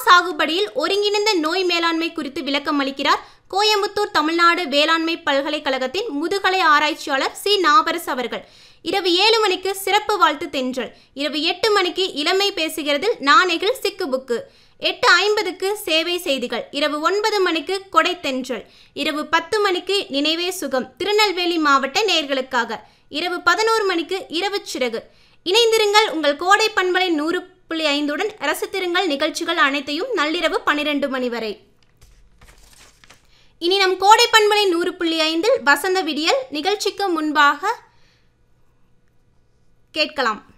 சாகுபடியில் ஒருங்கிணைந்த நோய் மேலாண்மை குறித்து விளக்கம் அளிக்கிறார் கோயம்புத்தூர் தமிழ்நாடு வேளாண்மை பல்கலைக்கழகத்தின் முதுகலை ஆராய்ச்சியாளர் சி நாபரஸ் அவர்கள் இரவு ஏழு மணிக்கு சிறப்பு வாழ்த்து தென்றல் இரவு எட்டு மணிக்கு இளமை பேசுகிறதில் நாணெகில் சிக்கு புக்கு எட்டு ஐம்பதுக்கு சேவை செய்திகள் இரவு ஒன்பது மணிக்கு கொடை தென்றல் இரவு பத்து மணிக்கு நினைவே சுகம் திருநெல்வேலி மாவட்ட நேர்களுக்காக இரவு பதினோரு மணிக்கு இரவு சிறகு இணைந்திருங்கள் உங்கள் கோடை பண்பலை நூறு புள்ளி ஐந்துடன் ரசித்திருங்கள் நிகழ்ச்சிகள் அனைத்தையும் நள்ளிரவு பன்னிரண்டு மணி வரை இனி நம் கோடை பண்பலை நூறு புள்ளி ஐந்தில் வசந்த விடியல் நிகழ்ச்சிக்கு முன்பாக கேட்கலாம்